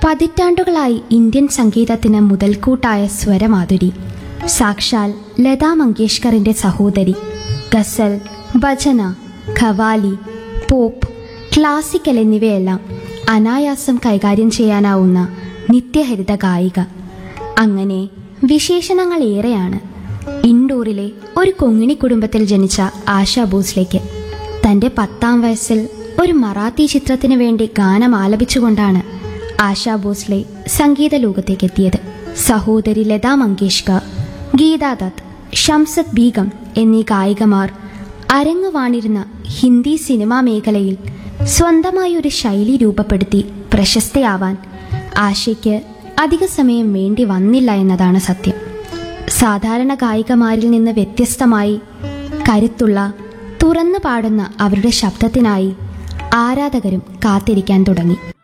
പതിറ്റാണ്ടുകളായി ഇന്ത്യൻ സംഗീതത്തിന് മുതൽക്കൂട്ടായ സ്വരമാധുരി സാക്ഷാൽ ലതാ മങ്കേഷ്കറിന്റെ സഹോദരി ഗസൽ ഭജന ഖവാലി പോപ്പ് ക്ലാസിക്കൽ എന്നിവയെല്ലാം അനായാസം കൈകാര്യം ചെയ്യാനാവുന്ന നിത്യഹരിത ഗായിക അങ്ങനെ വിശേഷണങ്ങൾ ഏറെയാണ് ഇൻഡോറിലെ ഒരു കൊങ്ങിണി കുടുംബത്തിൽ ജനിച്ച ആശാ ഭോസ്ലേക്ക് തന്റെ പത്താം വയസ്സിൽ ഒരു മറാത്തി ചിത്രത്തിന് വേണ്ടി ഗാനം ആലപിച്ചുകൊണ്ടാണ് ആശാ ഭോസ്ലെ സംഗീത ലോകത്തേക്ക് എത്തിയത് സഹോദരി ലതാ മങ്കേഷ്കർ ഗീതാ ദത്ത് ഷംസത് ബീഗം എന്നീ ഗായികമാർ അരങ്ങുവാണിരുന്ന ഹിന്ദി സിനിമാ മേഖലയിൽ സ്വന്തമായി ഒരു ശൈലി രൂപപ്പെടുത്തി പ്രശസ്തയാവാൻ ആശയ്ക്ക് അധിക സമയം വേണ്ടി വന്നില്ല എന്നതാണ് സത്യം സാധാരണ ഗായികമാരിൽ നിന്ന് വ്യത്യസ്തമായി കരുത്തുള്ള തുറന്നു പാടുന്ന അവരുടെ ശബ്ദത്തിനായി ആരാധകരും കാത്തിരിക്കാൻ തുടങ്ങി